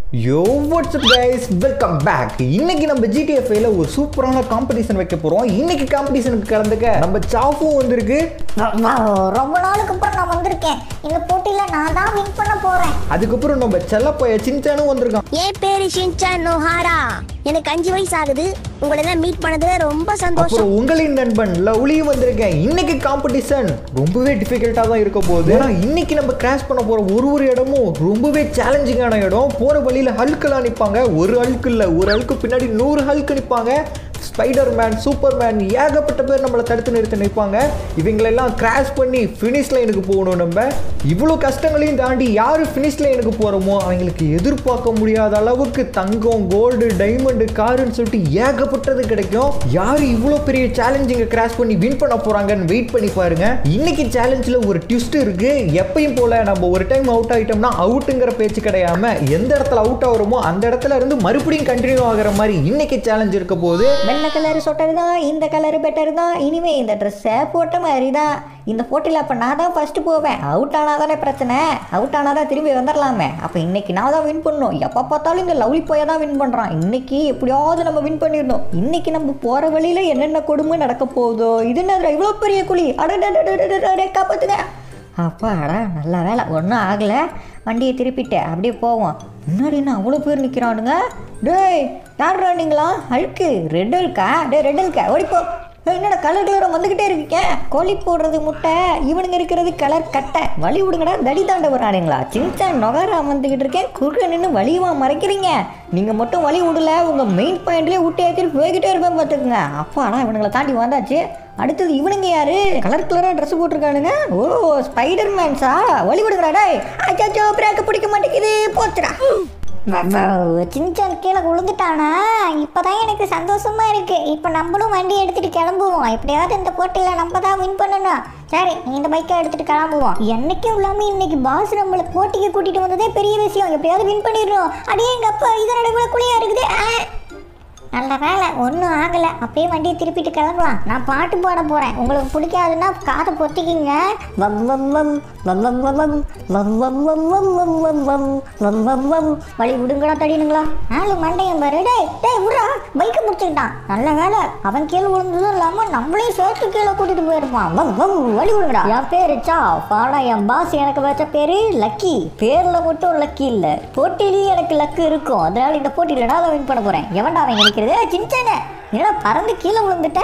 யோ what's up guys welcome back இன்னைக்கு நம்ம ஜிடிஎஃப்ல ஒரு சூப்பரான காம்படிஷன் வைக்க போறோம் இன்னைக்கு காம்படிஷனுக்கு கலந்துக்க நம்ம சாஃபும் வந்திருக்கு ரொம்ப நாளுக்கு அப்புறம் நான் வந்திருக்கேன் இந்த போட்டியில நான் தான் வின் பண்ண போறேன் அதுக்கப்புறம் நம்ம செல்லப்பைய சின்சானும் வந்திருக்கான் என் பேரு ஷின்சான் நோஹாரா எனக்கு அஞ்சு வயசு ஆகுது உங்களை எல்லாம் மீட் பண்ணதுல ரொம்ப சந்தோஷம் அப்புறம் உங்களின் நண்பன் லவ்லியும் வந்திருக்கேன் இன்னைக்கு காம்படிஷன் ரொம்பவே டிஃபிகல்ட்டா தான் இருக்க போகுது ஏன்னா இன்னைக்கு நம்ம கிராஷ் பண்ண போற ஒரு ஒரு இடமும் ரொம்பவே சேலஞ்சிங்கான இடம் போற வழியில ஹல்கெல்லாம் நிப்பாங்க ஒரு ஹல்க்கு இல்ல ஒரு ஹல்க்கு பின்னாடி நூறு ஹல்க்கு நிப்பாங்க ஸ்பைடர் மேன் சூப்பர் மேன் ஏகப்பட்ட பேர் நம்மளை தடுத்து நிறுத்தி நிற்பாங்க இவங்களெல்லாம் கிராஷ் பண்ணி ஃபினிஷ் லைனுக்கு போகணும் நம்ம இவ்வளோ கஷ்டங்களையும் தாண்டி யார் ஃபினிஷ் லைனுக்கு போகிறோமோ அவங்களுக்கு எதிர்பார்க்க முடியாத அளவுக்கு தங்கம் கோல்டு டைமண்டு காருன்னு சொல்லிட்டு ஏகப்பட்டது கிடைக்கும் யார் இவ்வளோ பெரிய சேலஞ்சிங்கை கிராஷ் பண்ணி வின் பண்ண போகிறாங்கன்னு வெயிட் பண்ணி பாருங்க இன்னைக்கு சேலஞ்சில் ஒரு ட்விஸ்ட் இருக்கு எப்பயும் போல நம்ம ஒரு டைம் அவுட் ஆகிட்டோம்னா அவுட்டுங்கிற பேச்சு கிடையாம எந்த இடத்துல அவுட் ஆகிறோமோ அந்த இடத்துல இருந்து மறுபடியும் கண்டினியூ ஆகிற மாதிரி இன்னைக்கு சேலஞ்ச் இருக்க போது வெள்ளை கலர் சொட்டர் தான் இந்த கலர் பெட்டர் தான் இனிமே இந்த ட்ரெஸ்ஸை போட்ட மாதிரி தான் இந்த போட்டியில் அப்போ நான் தான் ஃபர்ஸ்ட் போவேன் அவுட் ஆனால் தானே பிரச்சனை அவுட் ஆனால் தான் திரும்பி வந்துடலாமே அப்போ இன்னைக்கு நான் தான் வின் பண்ணணும் எப்போ பார்த்தாலும் இந்த லவ்லி போய் தான் வின் பண்ணுறான் இன்னைக்கு எப்படியாவது நம்ம வின் பண்ணிடணும் இன்னைக்கு நம்ம போகிற வழியில் என்னென்ன கொடுமை நடக்க போகுதோ இது என்ன இவ்வளோ பெரிய குழி அடே காப்பாத்துங்க அப்பாடா நல்ல வேலை ஒன்றும் ஆகலை வண்டியை திருப்பிட்டு அப்படியே போவோம் முன்னாடி என்ன அவ்வளோ பேர் நிற்கிறானுங்க டேய் யார்ரா நீங்களா அழுக்கு ரெட் அழுக்கா டே ரெட் அழுக்கா ஓடிப்போ ஏய், என்னடா கலர் கலராக வந்துக்கிட்டே இருக்கீங்க கோழி போடுறது முட்டை இவனுங்க இருக்கிறது கலர் கட்டை வழி விடுங்கடா தடி தாண்ட வரானுங்களா சின்சான் நொகாரா வந்துக்கிட்டு இருக்கேன் குறுக்க நின்று வழியுமா மறைக்கிறீங்க நீங்கள் மட்டும் வழி விடல உங்கள் மெயின் பாயிண்ட்லேயே விட்டு ஏற்றிட்டு போய்கிட்டே இருப்பேன் பார்த்துக்குங்க அப்பாடா இவனுங்களை தாண்டி வந்தாச்சு அடுத்தது இவனுங்க யாரு கலர் கலரா ட்ரெஸ் போட்டிருக்கானுங்க ஓ ஸ்பைடர் மேன்ஸா வழி விடுங்கடா டேய் அச்சோ பிரேக்க பிடிக்க மாட்டேங்குது போச்சுடா சின்சான் கீழே விழுந்துட்டானா இப்போதான் எனக்கு சந்தோஷமா இருக்கு இப்போ நம்மளும் வண்டி எடுத்துட்டு கிளம்புவோம் எப்படியாவது இந்த போட்டியில் நம்ம தான் வின் பண்ணணும் சரி நீ இந்த பைக்கை எடுத்துட்டு கிளம்புவோம் என்னைக்கும் இல்லாம இன்னைக்கு பாஸ் நம்மளை போட்டிக்கு கூட்டிட்டு வந்ததே பெரிய விஷயம் எப்படியாவது வின் பண்ணிடணும் அடியே எங்க அப்பா இதனோட இவ்வளோ குழியா இருக்குது ஆ. நல்ல வேலை ஒன்றும் ஆகலை அப்படியே வண்டியை திருப்பிட்டு கிளம்பலாம் நான் பாட்டு பாட போகிறேன் உங்களுக்கு பிடிக்காதுன்னா காதை பொத்திக்கிங்க வம் வம் வம் வம் வம் வம் வம் வம் வம் வம் வம் வம் வம் வம் வம் வம் வம் வழி விடுங்கடா தடினுங்களா நாலு மண்டையன் பாரு டேய் டேய் விட்றா பைக்கை முடிச்சுக்கிட்டான் நல்ல வேலை அவன் கீழே விழுந்ததும் இல்லாமல் நம்மளையும் சேர்த்து கீழே கூட்டிட்டு போயிருப்பான் வம் வம் வழி விடுங்கடா என் பேரு சா பாடா என் பாஸ் எனக்கு வச்ச பேரு லக்கி பேர்ல மட்டும் லக்கி இல்ல போட்டியிலேயே எனக்கு லக்கு இருக்கும் அதனால இந்த போட்டியில நான் தான் வின் பண்ண போறேன் எவன்டா அவன் நினைக்கிறது சின்சானே என்னடா பறந்து கீழே விழுந்துட்ட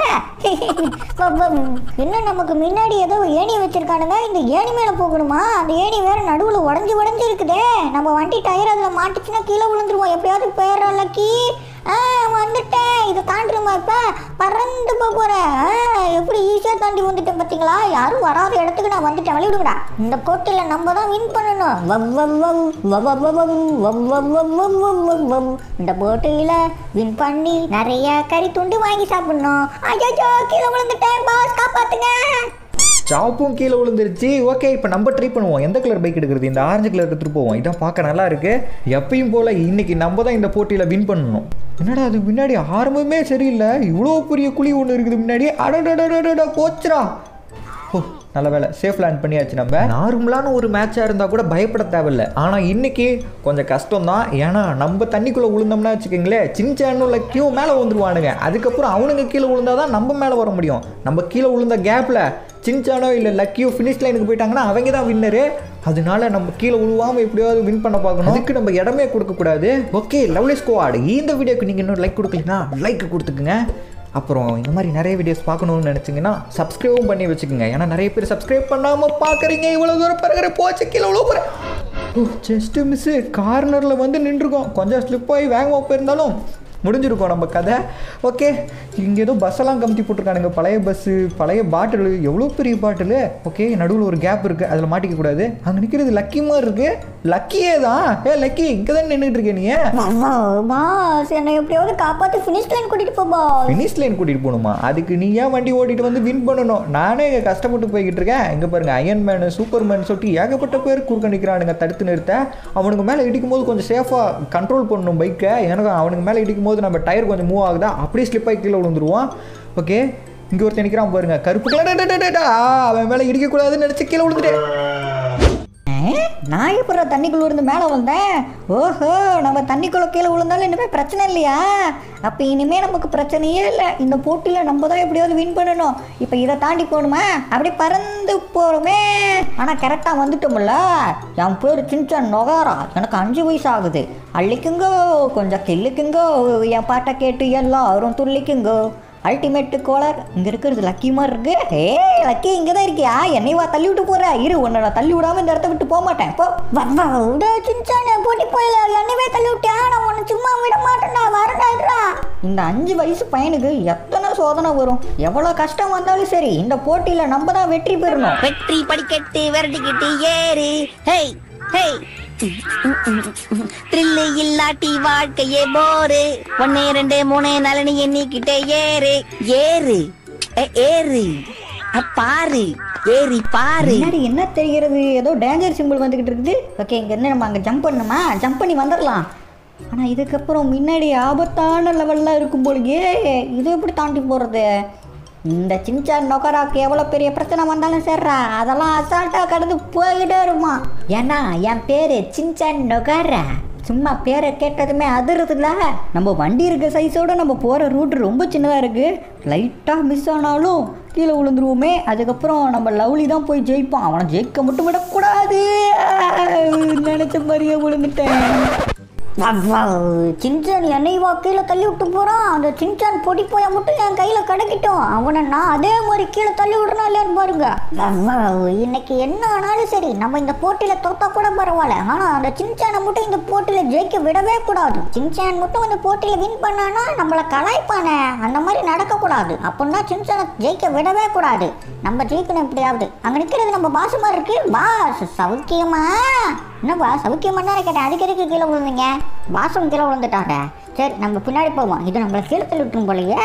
வம், வம். என்ன நமக்கு முன்னாடி ஏதோ ஏணி வச்சிருக்கானுங்க இந்த ஏணி மேல போகணுமா அந்த ஏணி வேற நடுவுல உடஞ்சி உடஞ்சி இருக்குதே நம்ம வண்டி டயர் அதுல மாட்டுச்சுன்னா கீழே விழுந்துருவோம் எப்படியாவது போயிடுறா லக்கி ஆ வந்துட்டேன் இதை தாண்டிடுமா இப்ப பறந்து போக போறேன் ஆ, எப்படி ஈஸியா தாண்டி வந்துட்டேன் பாத்தீங்களா யாரும் வராத இடத்துக்கு நான் வந்துட்டேன் வழி விடுங்கடா இந்த போட்டியில நம்ம தான் வின் பண்ணணும் வம் வம் வம் வம் வம் வம் வம் வம் வம் வம் வம் வம் வம் வம் இந்த போட்டியில வின் பண்ணி நிறைய கறி துண்டு வாங்கி சாப்பிடணும் ஐயோ கீழே விழுந்துட்டேன் பாஸ் காப்பாத்துங்க சாப்பும் கீழே விழுந்துருச்சு ஓகே இப்போ நம்ம ட்ரை பண்ணுவோம் எந்த கலர் பைக் எடுக்கிறது இந்த ஆரஞ்சு கலர் எடுத்துகிட்டு போவோம் இதான் பார்க்க நல்லா இருக்கு எப்பயும் போல் இன்னைக்கு நம்ம தான் இந்த போட்டியில் வின் பண்ணணும் என்னடா அது முன்னாடி ஆரம்பமே சரியில்லை இவ்வளோ பெரிய குழி ஒன்று இருக்குது முன்னாடி அடடடடடா போச்சுடா ஓ நல்ல வேலை சேஃப் லேண்ட் பண்ணியாச்சு நம்ம நார்மலான ஒரு மேட்சாக இருந்தால் கூட பயப்பட தேவையில்ல ஆனால் இன்னைக்கு கொஞ்சம் கஷ்டம் தான் ஏன்னா நம்ம தண்ணிக்குள்ளே விழுந்தோம்னா வச்சுக்கோங்களேன் சின்ன லக்கியும் மேலே வந்துருவானுங்க அதுக்கப்புறம் அவனுங்க கீழே விழுந்தாதான் தான் நம்ம மேலே வர முடியும் நம்ம கீழே விழுந்த கேப்பில் சின்சானோ இல்லை லக்கியோ ஃபினிஷ் லைனுக்கு போயிட்டாங்கன்னா அவங்க தான் வின்னரு அதனால நம்ம கீழே விழுவாமல் எப்படியாவது வின் பண்ண பார்க்கணும் அதுக்கு நம்ம இடமே கொடுக்கக்கூடாது ஓகே லவ்லி ஸ்குவாட் இந்த வீடியோக்கு நீங்கள் இன்னும் லைக் கொடுக்கலனா லைக் கொடுத்துக்குங்க அப்புறம் இந்த மாதிரி நிறைய வீடியோஸ் பார்க்கணும்னு நினச்சிங்கன்னா சப்ஸ்கிரைபும் பண்ணி வச்சுக்கோங்க ஏன்னா நிறைய பேர் சப்ஸ்கிரைப் பண்ணாமல் பார்க்குறீங்க இவ்வளோ தூரம் பிறகு போச்சு கீழே இவ்வளோ போகிறேன் ஓ ஜஸ்ட்டு மிஸ்ஸு கார்னரில் வந்து நின்றுருக்கோம் கொஞ்சம் ஸ்லிப் ஆகி வேகமாக போயிருந்தாலும் முடிஞ்சிருக்கோம் நம்ம கதை ஓகே இங்கே ஏதோ பஸ்ஸெல்லாம் கமுத்தி போட்டிருக்கானுங்க பழைய பஸ்ஸு பழைய பாட்டில் எவ்வளோ பெரிய பாட்டில் ஓகே நடுவில் ஒரு கேப் இருக்குது அதில் மாட்டிக்க கூடாது அங்கே நிற்கிறது லக்கி மாதிரி இருக்கு லக்கியே தான் ஏ லக்கி இங்கே தான் நின்றுட்டு இருக்கே நீ பாஸ் என்னை எப்படியாவது காப்பாத்தி ஃபினிஷ் லைன் கூட்டிட்டு போ பாஸ் ஃபினிஷ் லைன் கூட்டிகிட்டு போகணுமா அதுக்கு நீ ஏன் வண்டி ஓட்டிட்டு வந்து வின் பண்ணணும் நானே இங்கே கஷ்டப்பட்டு போய்கிட்டு இருக்கேன் இங்கே பாருங்க அயன் மேனு சூப்பர் மேன் சொல்லிட்டு ஏகப்பட்ட பேர் குறுக்க நிற்கிறானுங்க தடுத்து நிறுத்த அவனுக்கு மேலே இடிக்கும் போது கொஞ்சம் சேஃபாக கண்ட்ரோல் பண்ணணும் பைக்கை எனக்கு அவனுக்கு மேலே இடிக்கும் போது நம்ம டயர் கொஞ்சம் மூவ் ஆகுதா அப்படியே ஸ்லிப் ஆகி கீழே விழுந்துருவான் ஓகே இங்கே ஒருத்தன் நிற்கிறான் பாருங்க கருப்பு கலர் அவன் மேலே இடிக்கக்கூடாதுன்னு நினச்சி கீழே விழுந்துட்டேன் நான் எப்போ தண்ணிக்குள்ள இருந்து மேலே வந்தேன் ஓஹோ நம்ம தண்ணிக்குள்ள கீழே விழுந்தாலும் இனிமேல் பிரச்சனை இல்லையா அப்போ இனிமேல் நமக்கு பிரச்சனையே இல்லை இந்த போட்டியில் நம்ம தான் எப்படியாவது வின் பண்ணணும் இப்போ இதை தாண்டி போகணுமா அப்படியே பறந்து போகிறோமே ஆனால் கரெக்டாக வந்துட்டோம்ல என் பேர் சின்சான் நொகாரா எனக்கு அஞ்சு வயசு ஆகுது அள்ளிக்குங்கோ கொஞ்சம் கிள்ளுக்குங்கோ என் பாட்டை கேட்டு எல்லாரும் துள்ளிக்குங்கோ அல்டிமேட் கோலர் இங்க இருக்கிறது லக்கி மாதிரி இருக்கு ஏ லக்கி இங்க தான் இருக்கியா என்னை வா தள்ளி விட்டு போற இரு உன்னை நான் தள்ளி விடாம இந்த இடத்த விட்டு போக மாட்டேன் போ விட சின்சானே போட்டி போயில என்னவே தள்ளி விட்டியா நான் உன்னை சும்மா விட மாட்டேன்டா வரடாடுறா இந்த அஞ்சு வயசு பையனுக்கு எத்தனை சோதனை வரும் எவ்வளோ கஷ்டம் வந்தாலும் சரி இந்த போட்டியில நம்ம தான் வெற்றி பெறணும் வெற்றி படிக்கட்டு விரட்டிக்கிட்டு ஏறு ஹேய் ஹேய் த்ரில்லு இல்லாட்டி வாழ்க்கையே போரு ஒன்னே ரெண்டு மூணு நலனி எண்ணிக்கிட்டே ஏறு ஏறு ஏ, ஏறு அ, பாரு ஏறி பாரு முன்னாடி என்ன தெரிகிறது ஏதோ டேஞ்சர் சிம்பிள் வந்துகிட்டு இருக்குது ஓகே இங்க இருந்து நம்ம அங்க ஜம்ப் பண்ணணுமா ஜம்ப் பண்ணி வந்துடலாம் ஆனா இதுக்கப்புறம் முன்னாடி ஆபத்தான லெவல்லாம் இருக்கும் போலயே இது எப்படி தாண்டி போறது இந்த சின்சான் நொகராக்கு எவ்வளோ பெரிய பிரச்சனை வந்தாலும் சரிடா அதெல்லாம் அசால்ட்டாக கடந்து போய்கிட்டே இருமா ஏன்னா என் பேர் சின்சான் நொகரா சும்மா பேரை கேட்டதுமே அதிருதுல நம்ம வண்டி இருக்க சைஸோட நம்ம போகிற ரூட் ரொம்ப சின்னதாக இருக்குது லைட்டாக மிஸ் ஆனாலும் கீழே விழுந்துருவோமே அதுக்கப்புறம் நம்ம லவ்லி தான் போய் ஜெயிப்போம் அவனை ஜெயிக்க மட்டும் விடக்கூடாது நினச்ச மாதிரியே விழுந்துட்டேன் சின்சான் என்னை வா கீழே தள்ளி விட்டு போறான் அந்த சின்சான் பொடி போய மட்டும் என் கையில கிடைக்கட்டும் அவனை நான் அதே மாதிரி கீழே தள்ளி விடணும் இல்லையான்னு பாருங்க அவ்வளவு. இன்னைக்கு என்ன ஆனாலும் சரி நம்ம இந்த போட்டியில தோத்தா கூட பரவாயில்ல ஆனா அந்த சின்சானை மட்டும் இந்த போட்டியில ஜெயிக்க விடவே கூடாது சின்சான் மட்டும் இந்த போட்டியில வின் பண்ணானா நம்மளை கலாய்ப்பானே அந்த மாதிரி நடக்க கூடாது அப்படின்னா சின்சானை ஜெயிக்க விடவே கூடாது நம்ம ஜெயிக்கணும் எப்படியாவது அங்க நிக்கிறது நம்ம பாசு மாதிரி இருக்கு பாஸ் சௌக்கியமா என்னப்பா சௌக்கியமா தான் கேட்டேன் அதுக்கு எதுக்கு கீழே விழுந்தீங்க பாசம் கீழே விழுந்துட்டாங்க சரி நம்ம பின்னாடி போவோம் இது நம்மளை கீழே தள்ளி விட்டுரும் போலயே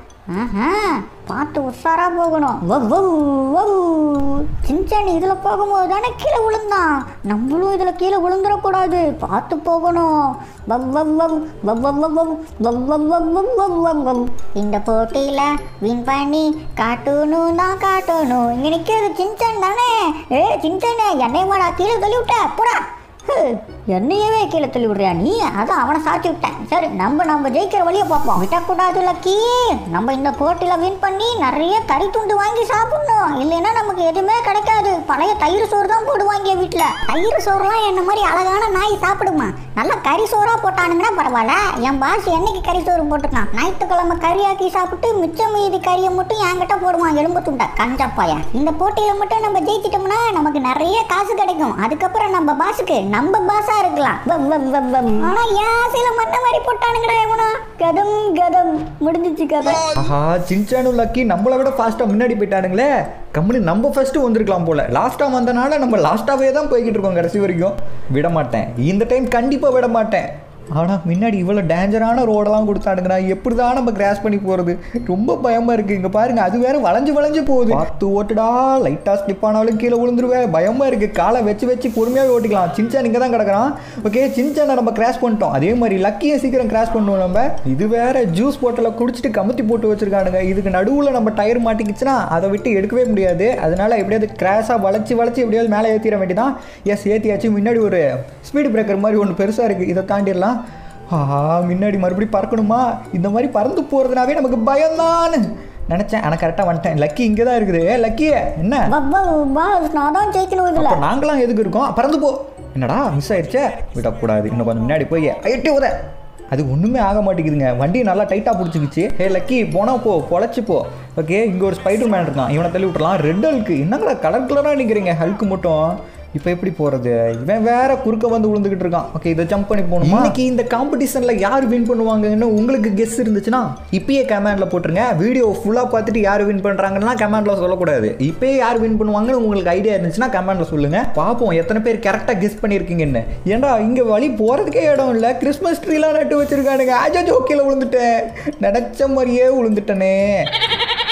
ஆஹா பார்த்து உஷாரா போகணும் வவ் வவ் வவ். சின்சான் இதுல போகும்போது தானே கீழே விழுந்தான் நம்மளும் இதுல கீழே விழுந்துடக்கூடாது பார்த்து போகணும் வவ் வவ் வவ் வவ் வவ் வவ் வவ் வவ் வவ் வவ் வவ் வவ் வவ் வவ். இந்த போட்டியில வின் பண்ணி காட்டணும் தான் காட்டணும் இங்க நிக்கிறது சின்சான் தானே ஏ சின்சானே என்னை மாடா கீழே தள்ளி விட்ட போடா ஹு, என்னையவே கீழே தள்ளி விடுறியா நீ அதான் அவனை சாச்சி விட்டேன் சரி நம்ம நம்ம ஜெயிக்கிற வழியை பார்ப்போம் விட்டக்கூடாது லக்கி நம்ம இந்த போட்டியில் வின் பண்ணி நிறைய கறி துண்டு வாங்கி சாப்பிடணும் இல்லைன்னா நமக்கு எதுவுமே கிடைக்காது பழைய தயிர் சோறு தான் போடுவாங்க வீட்டில் தயிர் சோறுலாம் என்ன மாதிரி அழகான நாய் சாப்பிடுமா நல்லா கறி சோறா போட்டானுங்கன்னா பரவாயில்ல என் பாஸ் என்னைக்கு கறி சோறு போட்டுருக்கான் ஞாயிற்றுக்கிழமை கறியாக்கி சாப்பிட்டு மிச்சம் மீதி கறியை மட்டும் என்கிட்ட போடுவான் எலும்பு துண்டை கஞ்சப்பாய இந்த போட்டியில் மட்டும் நம்ம ஜெயிச்சிட்டோம்னா நமக்கு நிறைய காசு கிடைக்கும் அதுக்கப்புறம் நம்ம பாஸுக்கு நம்ம பாஸா இருக்கலாம் வவ் வவ் வவ் வவ். ஆனா ஏன் சில மண்ண மாதிரி போட்டானுங்கடா இவனா கதம் கதம் முடிஞ்சிச்சு கதை ஆஹா சின்சானும் லக்கி நம்மளை விட ஃபாஸ்ட்டாக முன்னாடி போயிட்டானுங்களே கம்பெனி நம்ம ஃபஸ்ட்டு வந்திருக்கலாம் போல லாஸ்ட்டாக வந்தனால நம்ம லாஸ்ட்டாகவே தான் போய்கிட்டு இருக்கோம் கடைசி வரைக்கும் விட மாட்டேன் இந்த டைம் கண்டிப்பாக விட மாட்டேன் ஆனால் முன்னாடி இவ்வளோ டேஞ்சரான ரோடெல்லாம் கொடுத்தானுங்கண்ணா எப்படி தான் நம்ம கிராஸ் பண்ணி போகிறது ரொம்ப பயமாக இருக்குது இங்கே பாருங்க அது வேற வளைஞ்சு வளைஞ்சு போகுது பார்த்து ஓட்டுடா லைட்டாக ஸ்லிப் ஆனாலும் கீழே விழுந்துருவேன் பயமாக இருக்குது காலை வச்சு வச்சு பொறுமையாக ஓட்டிக்கலாம் சின்சான் இங்கே தான் கிடக்குறான் ஓகே சின்சானை நம்ம கிராஸ் பண்ணிட்டோம் அதே மாதிரி லக்கியை சீக்கிரம் கிராஸ் பண்ணுவோம் நம்ம இது வேற ஜூஸ் போட்டில் குடிச்சிட்டு கமுத்தி போட்டு வச்சிருக்கானுங்க இதுக்கு நடுவில் நம்ம டயர் மாட்டிக்கிச்சுன்னா அதை விட்டு எடுக்கவே முடியாது அதனால எப்படியாவது கிராஸாக வளைச்சி வளைச்சி எப்படியாவது மேலே ஏற்றிட வேண்டியதான் எஸ் ஏற்றியாச்சு முன்னாடி ஒரு ஸ்பீடு பிரேக்கர் மாதிரி ஒன்று பெருசாக இருக்குது இதை தாண்டிடலாம் ஆஹா முன்னாடி மறுபடியும் பறக்கணுமா இந்த மாதிரி பறந்து போகிறதுனாவே நமக்கு பயம்தான் நினச்சேன் ஆனால் கரெக்டாக வந்துட்டேன் லக்கி இங்கே தான் இருக்குது ஏ லக்கி என்ன வவ் வவ் பாஸ் நான் தான் ஜெயிக்கணும் இதுல அப்போ நாங்களாம் எதுக்கு இருக்கோம் பறந்து போ என்னடா மிஸ் ஆயிடுச்சே விடக்கூடாது இன்னும் கொஞ்சம் முன்னாடி போய் ஐட்டு உத அது ஒன்றுமே ஆக மாட்டேங்குதுங்க வண்டி நல்லா டைட்டாக பிடிச்சிக்கிச்சு ஹே லக்கி போனா போ பொழைச்சி போ ஓகே இங்கே ஒரு ஸ்பைடர் மேன் இருக்கான் இவனை தள்ளி விட்டுறலாம் ரெட் ஹல்க்கு என்னங்கடா கலர் கலராக நிற்கிறீங்க ஹல்க்கு மட்டும் இப்போ எப்படி போகிறது இவன் வேற குறுக்க வந்து விழுந்துகிட்டு இருக்கான் ஓகே இதை ஜம்ப் பண்ணி போகணுமா இன்னைக்கு இந்த காம்படிஷனில் யார் வின் பண்ணுவாங்கன்னு உங்களுக்கு கெஸ் இருந்துச்சுன்னா இப்பயே கமெண்டில் போட்டுருங்க வீடியோ ஃபுல்லாக பார்த்துட்டு யார் வின் பண்ணுறாங்கன்னா கமெண்டில் சொல்லக்கூடாது இப்பயே யார் வின் பண்ணுவாங்கன்னு உங்களுக்கு ஐடியா இருந்துச்சுன்னா கமெண்டில் சொல்லுங்கள் பார்ப்போம் எத்தனை பேர் கரெக்டாக கெஸ் பண்ணியிருக்கீங்கன்னு ஏன்டா இங்கே வழி போகிறதுக்கே இடம் இல்லை கிறிஸ்மஸ் ட்ரீலாம் நட்டு வச்சிருக்கானுங்க ஆஜா ஜோக்கியில் விழுந்துட்டேன் நினச்ச மாதிரியே விழுந்துட்டனே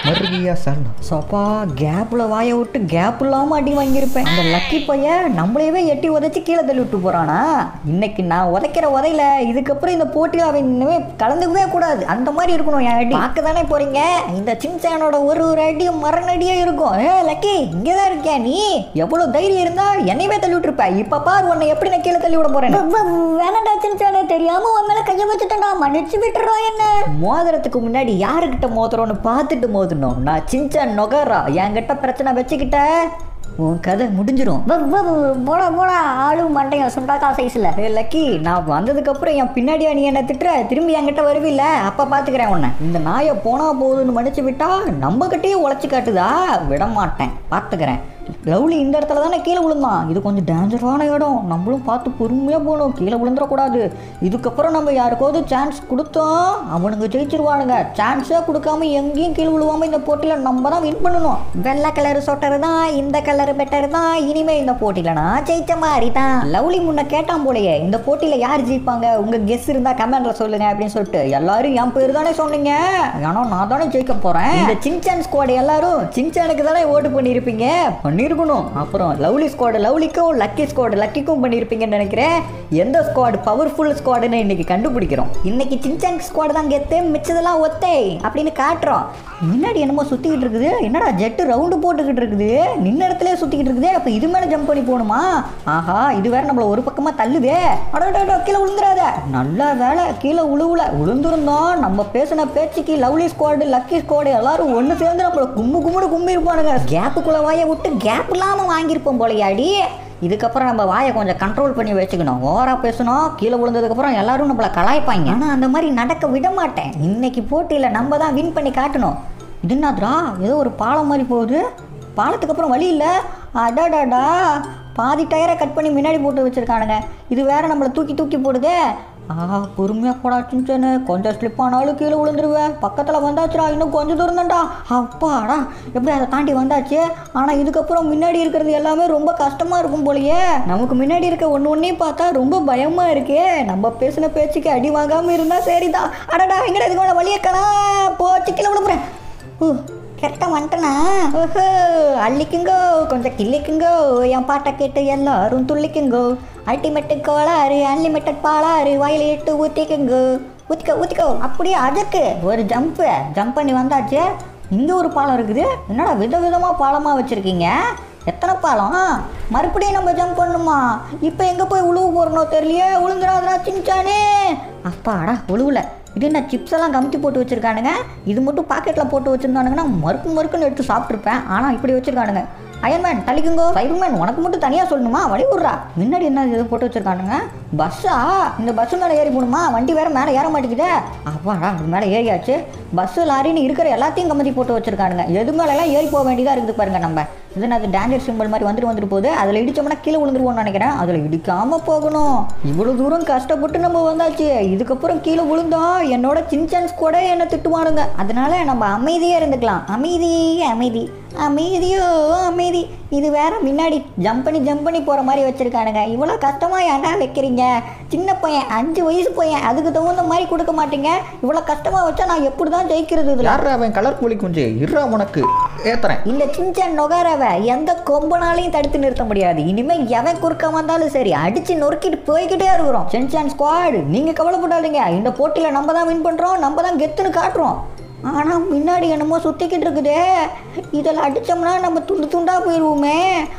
மறுபடியா சரணம் சப்பா கேப்பில் வாயை விட்டு கேப் இல்லாமல் அடி வாங்கியிருப்பேன் அந்த லக்கி பையன் நம்மளையவே எட்டி உதைச்சி கீழே தள்ளி விட்டு போகிறானா இன்னைக்கு நான் உதைக்கிற உதையில இதுக்கப்புறம் இந்த போட்டியில் அவன் இன்னுமே கலந்துக்கவே கூடாது அந்த மாதிரி இருக்கணும் என் அடி பார்க்க தானே போறீங்க இந்த சின்சானோட ஒரு ஒரு அடியும் மரணடியே இருக்கும் ஏ லக்கி இங்கே தான் இருக்கியா நீ எவ்வளோ தைரியம் இருந்தா என்னையவே தள்ளி விட்டுருப்ப இப்போ பாரு உன்னை எப்படி நான் கீழே தள்ளி விட போறேன் வேணாடா சின்சானே தெரியாம உன் மேல கைய வச்சுட்டேன்டா மன்னிச்சு விட்டுறா என்ன மோதிரத்துக்கு முன்னாடி யாருக்கிட்ட மோதுறோன்னு பார்த்துட்டு மோதணும் நான் சின்சான் நொகரா என்கிட்ட பிரச்சனை வச்சுக்கிட்ட உன் கதை முடிஞ்சிரும் வ- வ- வ- போடா போடா ஆளும் மண்டையும் சுண்டாக்கா சைஸ்ல ஏ லக்கி நான் வந்ததுக்கப்புறம் என் பின்னாடியா நீ என்ன திட்டுற திரும்பி என்கிட்ட வருவில்ல அப்போ பார்த்துக்கிறேன் உன்னை இந்த நாயை போனா போகுதுன்னு மன்னிச்சு விட்டா நம்ம கிட்டேயே உழைச்சி காட்டுதா விட மாட்டேன் பார்த்துக்கிறேன் லவ்லி இந்த இடத்துல தானே கீழே விழுந்தான் இது கொஞ்சம் டேஞ்சரான இடம் நம்மளும் பார்த்து பொறுமையாக போகணும் கீழே விழுந்துடக்கூடாது இதுக்கப்புறம் நம்ம யாருக்காவது சான்ஸ் கொடுத்தோம் அவனுங்க ஜெயிச்சிருவானுங்க சான்ஸே கொடுக்காம எங்கேயும் கீழே விழுவாம இந்த போட்டியில் நம்ம தான் வின் பண்ணணும் வெள்ளை கலர் சொட்டர் தான் இந்த கலர் பெட்டர் தான் இனிமே இந்த போட்டியில் நான் ஜெயிச்ச மாதிரி தான் லவ்லி முன்ன கேட்டான் போலயே இந்த போட்டியில் யார் ஜெயிப்பாங்க உங்க கெஸ் இருந்தா கமெண்ட்ல சொல்லுங்க அப்படின்னு சொல்லிட்டு எல்லாரும் என் பேர் தானே சொன்னீங்க ஏன்னா நான் தானே ஜெயிக்க போறேன் இந்த சின்சான் ஸ்குவாட் எல்லாரும் சின்சானுக்கு தானே ஓட்டு பண்ணியிருப்பீங்க பண்ணியிருக்கணும் அப்புறம் லவ்லி ஸ்குவாடு லவ்லிக்கும் லக்கி ஸ்குவாடு லக்கிக்கும் பண்ணியிருப்பீங்கன்னு நினைக்கிறேன் எந்த ஸ்குவாடு பவர்ஃபுல் ஸ்குவாடுன்னு இன்னைக்கு கண்டுபிடிக்கிறோம் இன்னைக்கு சின்சான் ஸ்குவாடு தான் கெத்து மிச்சதெல்லாம் ஒத்தே அப்படின்னு காட்டுறோம் முன்னாடி என்னமோ சுத்திக்கிட்டு இருக்குது என்னடா ஜெட்டு ரவுண்டு போட்டுக்கிட்டு இருக்குது நின்ன இடத்துல சுத்திக்கிட்டு இருக்குதே அப்ப இது மேல ஜம்ப் பண்ணி போகணுமா ஆஹா இது வேற நம்மள ஒரு பக்கமா தள்ளுதே அடடா கீழே விழுந்துடாத நல்ல வேலை கீழே உழுவுல விழுந்திருந்தோம் நம்ம பேசின பேச்சுக்கு லவ்லி ஸ்குவாடு லக்கி ஸ்குவாடு எல்லாரும் ஒன்று சேர்ந்து நம்மள கும்மு கும்முடு கும்மி இருப்பானுங்க கேப்புக்குள்ள வாயை விட்டு கேப் இல்லாம வாங்கியிருப்போம் போலையாடி இதுக்கப்புறம் நம்ம வாயை கொஞ்சம் கண்ட்ரோல் பண்ணி வச்சுக்கணும் ஓவராக பேசணும் கீழே விழுந்ததுக்கப்புறம் எல்லாரும் நம்மளை கலாய்ப்பாங்க ஆனால் அந்த மாதிரி நடக்க விட மாட்டேன் இன்னைக்கு போட்டியில் நம்ம தான் வின் பண்ணி காட்டணும் இது என்னதுடா ஏதோ ஒரு பாலம் மாதிரி போகுது பாலத்துக்கு அப்புறம் வழி இல்லை அடாடாடா பாதி டயரை கட் பண்ணி முன்னாடி போட்டு வச்சுருக்கானுங்க இது வேற நம்மளை தூக்கி தூக்கி போடுதே ஆ பொறுமையாக போடா சின்சனு கொஞ்சம் ஸ்லிப் ஆனாலும் கீழே விழுந்துருவேன் பக்கத்தில் வந்தாச்சுடா இன்னும் கொஞ்சம் தூரம் தான்டா அப்பாடா எப்படி அதை தாண்டி வந்தாச்சு ஆனால் இதுக்கப்புறம் முன்னாடி இருக்கிறது எல்லாமே ரொம்ப கஷ்டமாக இருக்கும் போலயே நமக்கு முன்னாடி இருக்க ஒன்று ஒன்றையும் பார்த்தா ரொம்ப பயமாக இருக்கே நம்ம பேசின பேச்சுக்கு அடி வாங்காமல் இருந்தால் சரிதான் அடடா எங்கடா இதுக்கு மேலே வழியே காணா போச்சு கீழே விழுப்புறேன் ஓ கரெக்டாக வந்துட்டேனா ஓஹோ அள்ளிக்குங்கோ கொஞ்சம் கிள்ளிக்குங்கோ என் பாட்டை கேட்டு எல்லாரும் துள்ளிக்குங்கோ அல்டிமேட்டு கோளாறு அன்லிமிட்டட் பாலாறு வாயில இட்டு ஊற்றிக்குங்கோ ஊற்றிக்கோ ஊற்றிக்கோ அப்படியே அதுக்கு ஒரு ஜம்ப்பு ஜம்ப் பண்ணி வந்தாச்சு இங்கே ஒரு பாலம் இருக்குது என்னடா விதவிதமாக பாலமாக வச்சுருக்கீங்க எத்தனை பாலம் மறுபடியும் நம்ம ஜம்ப் பண்ணுமா இப்போ எங்கே போய் உழுவு போகிறனோ தெரியலையே உளுந்துடாதடா சின்சானே அப்பாடா உழுவுல இது என்ன சிப்ஸ் எல்லாம் கமுத்தி போட்டு வச்சிருக்கானுங்க இது மட்டும் பாக்கெட்டில் போட்டு வச்சிருந்தானுங்கன்னா மறுக்கு மறுக்குன்னு எடுத்து சாப்பிட்ருப்பேன் ஆனால் இப்படி வச்சிருக்கானுங்க அயன்மேன் தலிக்குங்கோ ஃபைர்மேன் உனக்கு மட்டும் தனியாக சொல்லணுமா வழி விட்றா முன்னாடி என்ன இது போட்டு வச்சிருக்கானுங்க பஸ்ஸா இந்த பஸ்ஸு மேலே ஏறி போகணுமா வண்டி வேற மேலே ஏற மாட்டேங்குதே அப்பாடா அது மேலே ஏறியாச்சு பஸ்ஸு லாரின்னு இருக்கிற எல்லாத்தையும் கமுத்தி போட்டு வச்சிருக்கானுங்க எது மேலெல்லாம் ஏறி போக வேண்டியதாக இருக்குது பாருங்க நம்ம இது அது டேஞ்சர் சிம்பிள் மாதிரி வந்துட்டு வந்துட்டு போகுது அதில் இடிச்சோம்னா கீழே விழுந்துருவோம்னு நினைக்கிறேன் அதில் இடிக்காம போகணும் இவ்வளோ தூரம் கஷ்டப்பட்டு நம்ம வந்தாச்சு இதுக்கப்புறம் கீழே விழுந்தோம் என்னோட சின்சான்ஸ் கூட என்னை திட்டுவானுங்க அதனால நம்ம அமைதியாக இருந்துக்கலாம் அமைதி அமைதி அமைதியோ அமைதி இது வேற முன்னாடி ஜம்ப் பண்ணி ஜம்ப் பண்ணி போகிற மாதிரி வச்சுருக்கானுங்க இவ்வளோ கஷ்டமாக ஏன்டா வைக்கிறீங்க சின்ன பையன் அஞ்சு வயசு பையன் அதுக்கு தகுந்த மாதிரி கொடுக்க மாட்டீங்க இவ்வளோ கஷ்டமாக வச்சா நான் எப்படி தான் ஜெயிக்கிறது இதில் யாரா அவன் கலர் புலி குஞ்சு இருறா உனக்கு ஏத்துறேன் இந்த சின்சான் நொகாரவை எந்த கொம்பனாலையும் தடுத்து நிறுத்த முடியாது இனிமே எவன் குறுக்க வந்தாலும் சரி அடிச்சு நொறுக்கிட்டு போய்கிட்டே இருக்கிறோம் சின்சான் ஸ்குவாடு நீங்க கவலைப்படாதீங்க இந்த போட்டியில நம்ம தான் வின் பண்றோம் நம்ம தான் கெத்துன்னு காட்டுறோம் ஆனா முன்னாடி என்னமோ சுத்திக்கிட்டு இருக்குதே இதில் அடிச்சோம்னா நம்ம துண்டு துண்டா போயிடுவோமே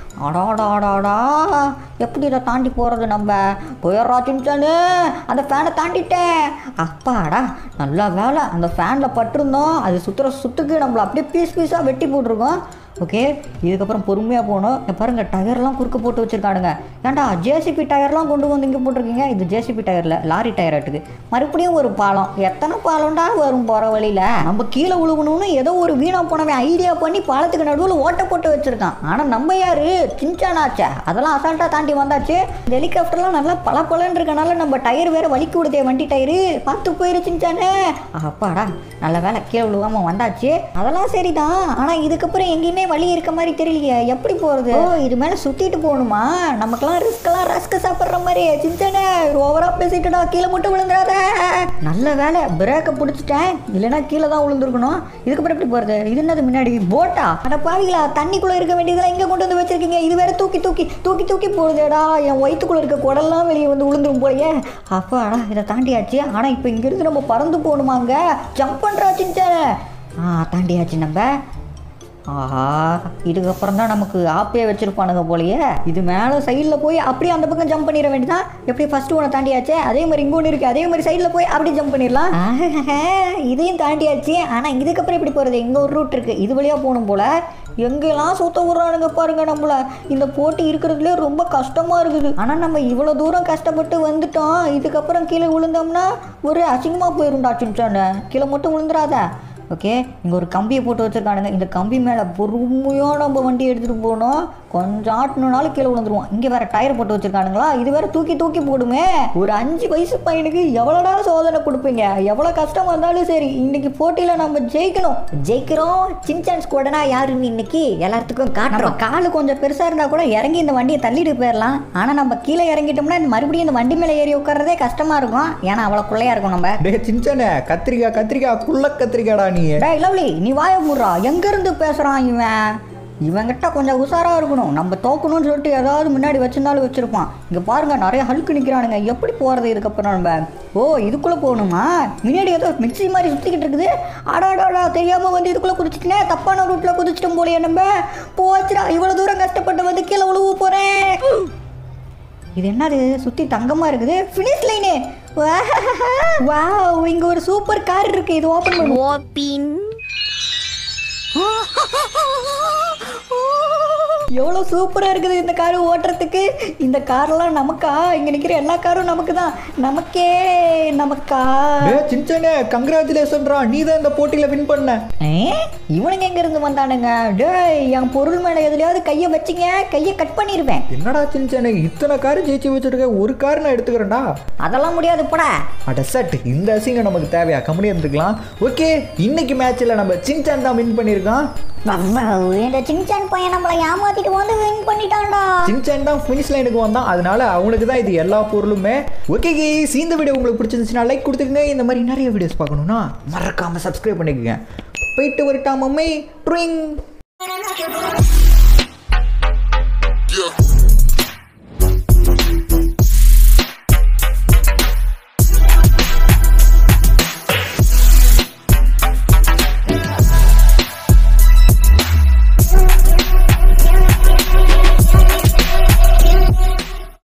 அடாடாடாடா எப்படி இதை தாண்டி போகிறது நம்ம போயிடுறா சின்சானு அந்த ஃபேனை தாண்டிட்டேன் அப்பாடா நல்லா வேலை அந்த ஃபேனில் பட்டிருந்தோம் அது சுற்றுற சுத்துக்கு நம்மளை அப்படியே பீஸ் பீஸாக வெட்டி போட்டிருக்கோம் ஓகே இதுக்கப்புறம் பொறுமையாக போகணும் இங்க பாருங்க டயர்லாம் குறுக்க போட்டு வச்சுருக்கானுங்க ஏன்டா ஜேசிபி டயர்லாம் கொண்டு வந்து இங்கே போட்டிருக்கீங்க இது ஜேசிபி டயரில் லாரி டயர் ஆட்டுக்கு மறுபடியும் ஒரு பாலம் எத்தனை பாலம்டா வரும் போகிற வழியில் நம்ம கீழே விழுகணும்னு ஏதோ ஒரு வீணா போனவன் ஐடியா பண்ணி பாலத்துக்கு நடுவில் ஓட்டை போட்டு வச்சுருக்கான் ஆனால் நம்ம யாரு சின்சானாச்சே அதெல்லாம் அசால்ட்டாக தாண்டி வந்தாச்சு இந்த ஹெலிகாப்டர்லாம் நல்லா பல பலன்னு இருக்கனால நம்ம டயர் வேற வலிக்கு விடுதே வண்டி டயரு பார்த்து போயிரு சின்சானே அப்பாடா நல்ல வேலை கீழே விழுவாம வந்தாச்சு அதெல்லாம் சரிதான் ஆனால் இதுக்கப்புறம் எங்கேயுமே வழி இருக்க மாதிரி தெரியலையே எப்படி போகிறது ஓ இது மேலே சுற்றிட்டு போகணுமா நமக்கெல்லாம் ரிஸ்க்கெல்லாம் ரஸ்க் சாப்பிட்ற மாதிரி சின்சானே ஓவராக பேசிட்டுடா கீழே மட்டும் விழுந்துடாத நல்ல வேலை பிரேக்கை பிடிச்சிட்டேன் இல்லைன்னா கீழே தான் விழுந்துருக்கணும் இதுக்கப்புறம் எப்படி போகிறது இது என்னது முன்னாடி போட்டா அட பாவிங்களா தண்ணிக்குள்ளே இருக்க வேண்டியதெல்லாம் இங்கே கொண்டு வந்து வச்சிருக்கீங்க இது வேற தூக்கி தூக்கி தூக்கி தூக்கி போகுதேடா என் வயிற்றுக்குள்ளே இருக்க குடல்லாம் வெளியே வந்து விழுந்துரும் போலயே அப்பாடா இதை தாண்டியாச்சு ஆனால் இப்போ இங்கிருந்து நம்ம பறந்து போகணுமாங்க ஜம்ப் பண்ணுறா சின்சானே ஆ தாண்டியாச்சு நம்ம ஆஹா இதுக்கப்புறம் தான் நமக்கு ஆப்பே வச்சிருப்பானுங்க போலயே இது மேலே சைடில் போய் அப்படியே அந்த பக்கம் ஜம்ப் பண்ணிட வேண்டியதான் எப்படி ஃபர்ஸ்ட் ஒன்று தாண்டியாச்சே அதே மாதிரி இங்கே ஒன்று இருக்குது அதே மாதிரி சைடில் போய் அப்படியே ஜம்ப் பண்ணிடலாம் ஆஹா, இதையும் தாண்டியாச்சு ஆனால் இதுக்கப்புறம் எப்படி போகிறது இங்கே ஒரு ரூட் இருக்குது இது வழியாக போகணும் போல எங்கெல்லாம் சுத்த விட்றானுங்க பாருங்க நம்மள இந்த போட்டி இருக்கிறதுலே ரொம்ப கஷ்டமாக இருக்குது ஆனால் நம்ம இவ்வளோ தூரம் கஷ்டப்பட்டு வந்துட்டோம் இதுக்கப்புறம் கீழே விழுந்தோம்னா ஒரு அசிங்கமாக போயிருண்டா சின்சானு கீழே மட்டும் விழுந்துடாத ஓகே இங்கே ஒரு கம்பியை போட்டு வச்சுருக்கானுங்க இந்த கம்பி மேலே பொறுமையாக நம்ம வண்டி எடுத்துகிட்டு போகணும் கொஞ்சம் ஆட்டணுனாலும் கீழே விழுந்துருவோம் இங்கே வேறு டயர் போட்டு வச்சுருக்கானுங்களா இது வேறு தூக்கி தூக்கி போடுமே ஒரு அஞ்சு வயசு பையனுக்கு எவ்வளோடா சோதனை கொடுப்பீங்க எவ்வளோ கஷ்டம் வந்தாலும் சரி இன்னைக்கு போட்டியில் நம்ம ஜெயிக்கணும் ஜெயிக்கிறோம் சின்சான்ஸ் கூடனா யாருன்னு இன்னைக்கு எல்லாத்துக்கும் காட்டுறோம் காலு கொஞ்சம் பெருசாக இருந்தால் கூட இறங்கி இந்த வண்டியை தள்ளிட்டு போயிடலாம் ஆனால் நம்ம கீழே இறங்கிட்டோம்னா இந்த மறுபடியும் இந்த வண்டி மேலே ஏறி உட்கார்றதே கஷ்டமாக இருக்கும் ஏன்னா அவ்வளோ குள்ளையாக இருக்கும் நம்ம டே சின்சானே கத்திரிக்காய் கத்திரிக்காய் குள்ள கத்திரிக்காடா நீ டேய் லவ்லி நீ வாய முடுறா எங்கேருந்து பேசுகிறான் இவன் இவன்கிட்ட கொஞ்சம் உஷாராக இருக்கணும் நம்ம தோக்கணும்னு சொல்லிட்டு ஏதாவது முன்னாடி வச்சிருந்தாலும் வச்சுருப்பான் இங்கே பாருங்க நிறைய ஹல்க்கு நிற்கிறானுங்க எப்படி போகிறது இதுக்கப்புறம் நம்ம ஓ இதுக்குள்ளே போகணுமா முன்னாடி ஏதோ மிக்ஸி மாதிரி சுற்றிக்கிட்டு இருக்குது ஆடாடாடா தெரியாமல் வந்து இதுக்குள்ளே குதிச்சிட்டேனே தப்பான ரூட்டில் குதிச்சிட்டோம் போலையே நம்ம போச்சுடா இவ்வளோ தூரம் கஷ்டப்பட்டு வந்து கீழே உழுவு போகிறேன் இது என்னது சுற்றி தங்கமாக இருக்குது ஃபினிஷ் லைனு வா இங்கே ஒரு சூப்பர் கார் இருக்குது இது ஓப்பன் பண்ணு ஓபின் எவ்வளோ சூப்பராக இருக்குது இந்த கார் ஓட்டுறதுக்கு இந்த கார்லாம் நமக்கா இங்கே நிற்கிற எல்லா காரும் நமக்கு தான் நமக்கே நமக்கா டே சின்சானே கங்க்ராச்சுலேஷன்ரா நீ தான் இந்த போட்டியில் வின் பண்ண ஏ இவனுங்க எங்கேருந்து வந்தானுங்க டேய் என் பொருள் மேலே எதுலையாவது கையை வச்சிங்க கையை கட் பண்ணிடுவேன் என்னடா சின்சானே இத்தனை கார் ஜெயிச்சு வச்சிருக்க ஒரு கார் நான் எடுத்துக்கிறேன்டா அதெல்லாம் முடியாது போடா அட சட் இந்த அசிங்கம் நமக்கு தேவையா கம்பெனி இருந்துக்கலாம் ஓகே இன்னைக்கு மேட்ச்சில் நம்ம சின்சான் தான் வின் பண்ணியிருக்கான் இந்த சின்சான் பையன் நம்மளை ஏமாத்திட்டு வந்து வின் பண்ணிட்டான்டா சின்சான் தான் ஃபினிஷ் லைனுக்கு வந்தான் அதனால அவனுக்கு தான் இது எல்லா பொருளுமே ஓகே கேஸ் இந்த வீடியோ உங்களுக்கு பிடிச்சிருந்துச்சுன்னா லைக் கொடுத்துக்கங்க இந்த மாதிரி நிறைய வீடியோஸ் பார்க்கணும்னா மறக்காம சப்ஸ்கிரைப் பண்ணிக்கங்க போயிட்டு வரட்டா மம்மை ட்ரிங் Yeah.